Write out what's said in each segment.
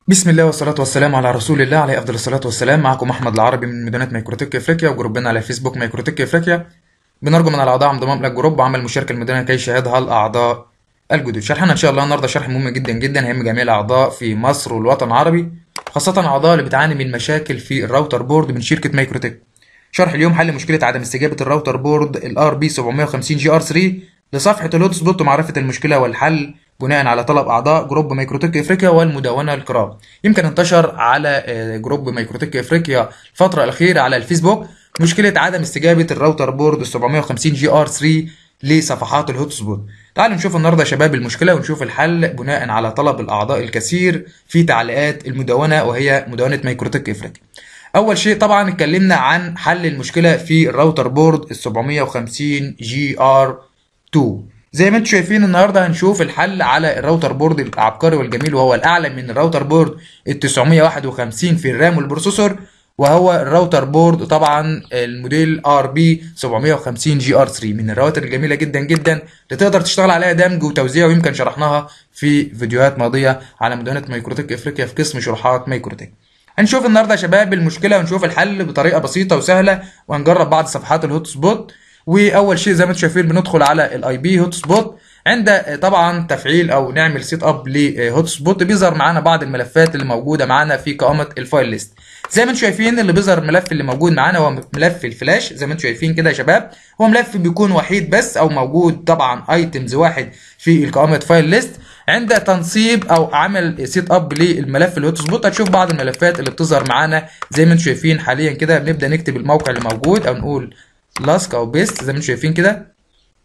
بسم الله والصلاة والسلام على رسول الله عليه أفضل الصلاة والسلام معكم أحمد العربي من مدينة ميكروتك إفريقيا وجروبنا على فيسبوك ميكروتك إفريقيا بنرجو من الأعضاء انضمام للجروب وعمل مشاركة المدينة كي يشاهدها الأعضاء الجدد شرحنا إن شاء الله النهاردة شرح مهم جدا جدا هيهم جميع الأعضاء في مصر والوطن العربي خاصة الأعضاء اللي بتعاني من مشاكل في الراوتر بورد من شركة ميكروتك شرح اليوم حل مشكلة عدم استجابة الراوتر بورد الار بي 750 جي ار 3 لصفحة الهوت سبوت ومعرفة المشكلة والحل بناء على طلب اعضاء جروب ميكروتك افريقيا والمدونه الكرام يمكن انتشر على آه، جروب ميكروتك افريقيا الفتره الاخيره على الفيسبوك مشكله عدم استجابه الراوتر بورد 750 جي ار 3 لصفحات الهوت سبوت تعالوا نشوف النهارده يا شباب المشكله ونشوف الحل بناء على طلب الاعضاء الكثير في تعليقات المدونه وهي مدونه ميكروتك افريقيا اول شيء طبعا اتكلمنا عن حل المشكله في الراوتر بورد ال 750 جي ار 2 زي ما انتم شايفين النهارده هنشوف الحل على الراوتر بورد العبقري والجميل وهو الاعلى من الراوتر بورد ال 951 في الرام والبروسيسور وهو الراوتر بورد طبعا الموديل ار بي 750 جي ار 3 من الرواتر الجميله جدا جدا اللي تقدر تشتغل عليها دمج وتوزيع ويمكن شرحناها في فيديوهات ماضيه على مدونه ميكروتك افريقيا في قسم شروحات ميكروتك هنشوف النهارده يا شباب المشكله ونشوف الحل بطريقه بسيطه وسهله وهنجرب بعض صفحات الهوت سبوت واول شيء زي ما انتم شايفين بندخل على الاي بي هوت سبوت عند طبعا تفعيل او نعمل سيت اب لهوت سبوت بيظهر معانا بعض الملفات اللي موجوده معانا في قائمه الفايل ليست زي ما انتم شايفين اللي بيظهر الملف اللي موجود معانا هو ملف الفلاش زي ما انتم شايفين كده يا شباب هو ملف بيكون وحيد بس او موجود طبعا ايتمز واحد في قائمه فايل ليست عند تنصيب او عمل سيت اب للملف الهوت سبوت هتشوف بعض الملفات اللي بتظهر معانا زي ما انتم شايفين حاليا كده بنبدا نكتب الموقع اللي موجود او نقول لاسك او بيست زي ما انتم شايفين كده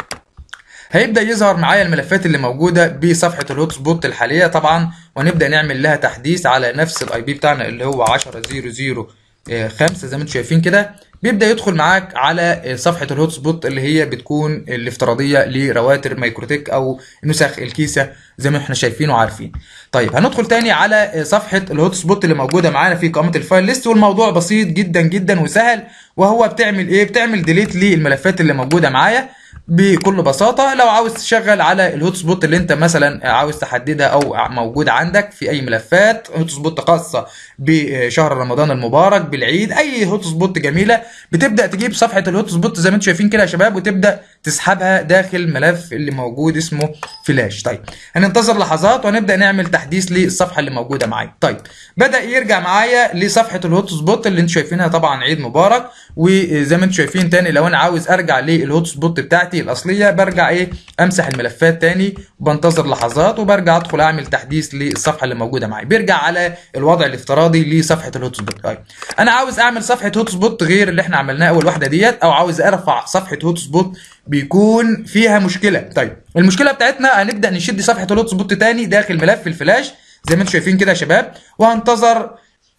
هيبدا يظهر معايا الملفات اللي موجوده بصفحه الهوت سبوت الحاليه طبعا ونبدا نعمل لها تحديث على نفس الاي بي بتاعنا اللي هو 10005 زي ما انتم شايفين كده بيبدا يدخل معاك على صفحه الهوت سبوت اللي هي بتكون الافتراضيه لرواتر مايكروتك او نسخ الكيسه زي ما احنا شايفين وعارفين طيب هندخل تاني على صفحه الهوت سبوت اللي موجوده معانا في قائمه الفايل ليست والموضوع بسيط جدا جدا وسهل وهو بتعمل ايه بتعمل ديليت للملفات اللي موجوده معايا بكل بساطه لو عاوز تشغل على الهوت سبوت اللي انت مثلا عاوز تحددها او موجود عندك في اي ملفات هوت سبوت خاصه بشهر رمضان المبارك بالعيد اي هوت سبوت جميله بتبدا تجيب صفحه الهوت سبوت زي ما انتم شايفين كده يا شباب وتبدا تسحبها داخل ملف اللي موجود اسمه فلاش طيب هننتظر لحظات وهنبدا نعمل تحديث للصفحه اللي موجوده معايا طيب بدا يرجع معايا لصفحه الهوت سبوت اللي انتم شايفينها طبعا عيد مبارك وزي ما انتم شايفين تاني لو انا عاوز ارجع للهوت سبوت بتاعتي الاصليه برجع ايه امسح الملفات تاني بنتظر لحظات وبرجع ادخل اعمل تحديث للصفحه اللي موجوده معايا بيرجع على الوضع الافتراضي لصفحه الهوت سبوت طيب انا عاوز اعمل صفحه هوت سبوت غير اللي احنا عملناها اول واحده ديت او عاوز ارفع صفحه هوت سبوت بيكون فيها مشكله طيب المشكله بتاعتنا هنبدا نشد صفحه الهوت سبوت تاني داخل ملف الفلاش زي ما انتم شايفين كده يا شباب وهنتظر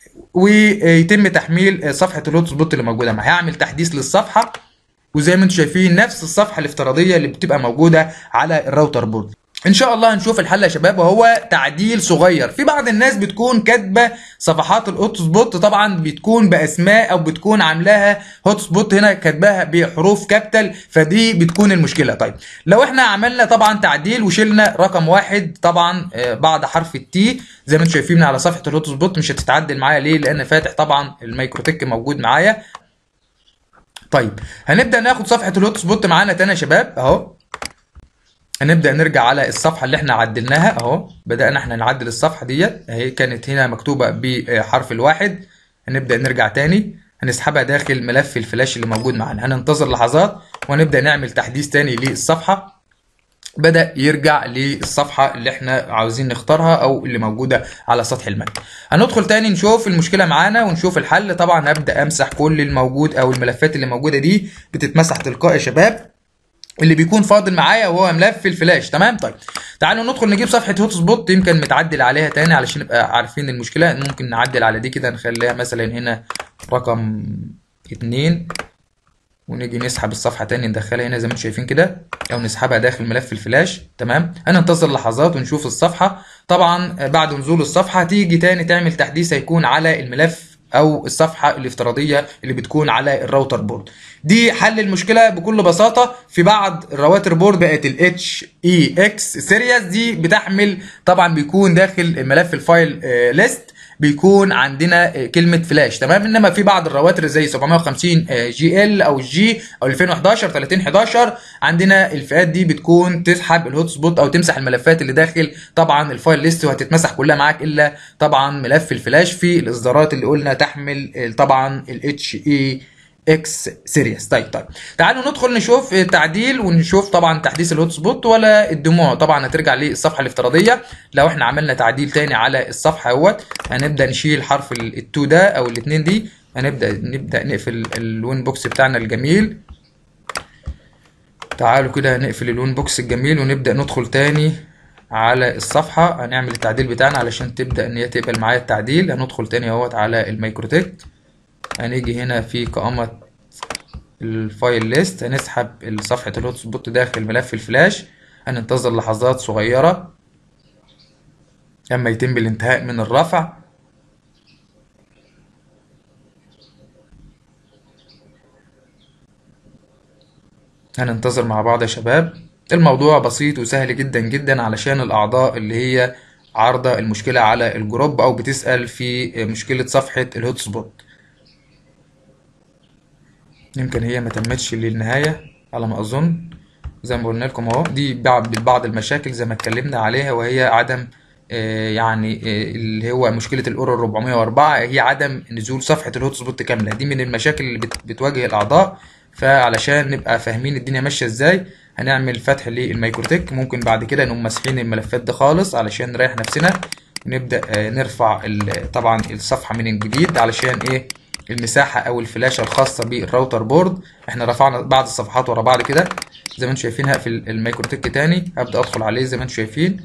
ويتم تحميل صفحه الهوت سبوت اللي موجوده معايا هعمل تحديث للصفحه وزي ما انتم شايفين نفس الصفحه الافتراضيه اللي بتبقى موجوده على الراوتر بورد ان شاء الله هنشوف الحل يا شباب وهو تعديل صغير في بعض الناس بتكون كاتبه صفحات الهوت سبوت طبعا بتكون باسماء او بتكون عاملاها هوت سبوت هنا كاتباها بحروف كابيتال فدي بتكون المشكله طيب لو احنا عملنا طبعا تعديل وشلنا رقم واحد طبعا بعد حرف التي زي ما انتم شايفين على صفحه الهوت سبوت مش هتتعدل معايا ليه لان فاتح طبعا الميكروتك موجود معايا طيب هنبدا ناخد صفحه الهوت سبوت معانا تاني يا شباب اهو هنبدا نرجع على الصفحه اللي احنا عدلناها اهو بدانا احنا نعدل الصفحه ديت اهي كانت هنا مكتوبه بحرف الواحد هنبدا نرجع تاني هنسحبها داخل ملف الفلاش اللي موجود معانا هننتظر لحظات ونبدا نعمل تحديث تاني للصفحه بدا يرجع للصفحه اللي احنا عاوزين نختارها او اللي موجوده على سطح الملف هندخل تاني نشوف المشكله معانا ونشوف الحل طبعا هبدا امسح كل الموجود او الملفات اللي موجوده دي بتتمسح تلقائي يا شباب اللي بيكون فاضل معايا وهو ملف الفلاش تمام طيب تعالوا ندخل نجيب صفحه هوت سبوت يمكن متعدل عليها تاني علشان نبقى عارفين المشكله ممكن نعدل على دي كده نخليها مثلا هنا رقم اتنين ونيجي نسحب الصفحه تاني ندخلها هنا زي ما انتم شايفين كده او نسحبها داخل ملف الفلاش تمام هننتظر لحظات ونشوف الصفحه طبعا بعد نزول الصفحه تيجي تاني تعمل تحديث هيكون على الملف او الصفحه الافتراضيه اللي بتكون على الراوتر بورد دي حل المشكله بكل بساطه في بعض الرواتر بورد بقت الاتش اي اكس سيريس دي بتحمل طبعا بيكون داخل ملف الفايل ليست بيكون عندنا كلمه فلاش تمام انما في بعض الرواتر زي 750 جي ال او الجي او 2011 3011 عندنا الفئات دي بتكون تسحب الهوت سبوت او تمسح الملفات اللي داخل طبعا الفايل ليست وهتتمسح كلها معاك الا طبعا ملف الفلاش في الاصدارات اللي قلنا تحمل طبعا الاتش اي اكس سيريس طيب طيب تعالوا ندخل نشوف تعديل ونشوف طبعا تحديث الهوت سبوت ولا الدموع طبعا هترجع للصفحه الافتراضيه لو احنا عملنا تعديل تاني على الصفحه اهوت هنبدا نشيل حرف ال2 ده او الاثنين دي هنبدا نبدا نقفل الوين بوكس بتاعنا الجميل تعالوا كده هنقفل الوين بوكس الجميل ونبدا ندخل تاني على الصفحه هنعمل التعديل بتاعنا علشان تبدا ان هي تقبل معايا التعديل هندخل تاني اهوت على الميكروتك هنيجي هنا في قائمة الفايل ليست هنسحب صفحة الهوت سبوت داخل ملف الفلاش هننتظر لحظات صغيرة لما يتم الانتهاء من الرفع هننتظر مع بعض يا شباب الموضوع بسيط وسهل جدا جدا علشان الأعضاء اللي هي عارضة المشكلة على الجروب أو بتسأل في مشكلة صفحة الهوت سبوت يمكن هي ما تمتش للنهاية على ما أظن زي ما قلنا لكم اهو دي بعض المشاكل زي ما اتكلمنا عليها وهي عدم آه يعني آه اللي هو مشكلة الأورو 404 هي عدم نزول صفحة الهوت سبوت كاملة دي من المشاكل اللي بت بتواجه الأعضاء فعلشان نبقى فاهمين الدنيا ماشية ازاي هنعمل فتح للميكروتك ممكن بعد كده نقوم ماسحين الملفات دي خالص علشان نريح نفسنا ونبدأ آه نرفع طبعا الصفحة من جديد علشان ايه المساحة أو الفلاشة الخاصة بالراوتر بورد احنا رفعنا بعض الصفحات ورا بعض كده زي ما انتم شايفين هقفل الميكروتك تاني هبدأ أدخل عليه زي ما انتم شايفين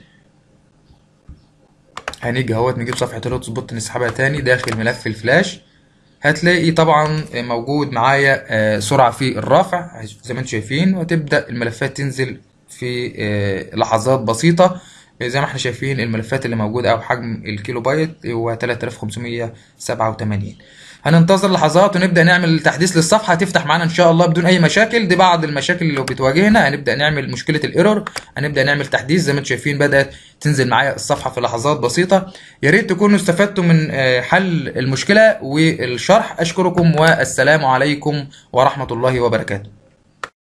هنيجي اهوت نجيب صفحة الهوت سبوت نسحبها تاني داخل ملف الفلاش هتلاقي طبعا موجود معايا سرعة في الرفع زي ما انتم شايفين وتبدأ الملفات تنزل في لحظات بسيطة زي ما احنا شايفين الملفات اللي موجودة أو حجم الكيلو بايت هو 3587 هننتظر لحظات ونبدا نعمل تحديث للصفحه هتفتح معانا ان شاء الله بدون اي مشاكل دي بعض المشاكل اللي بتواجهنا هنبدا نعمل مشكله الايرور هنبدا نعمل تحديث زي ما انتم شايفين بدات تنزل معايا الصفحه في لحظات بسيطه يا ريت تكونوا استفدتوا من حل المشكله والشرح اشكركم والسلام عليكم ورحمه الله وبركاته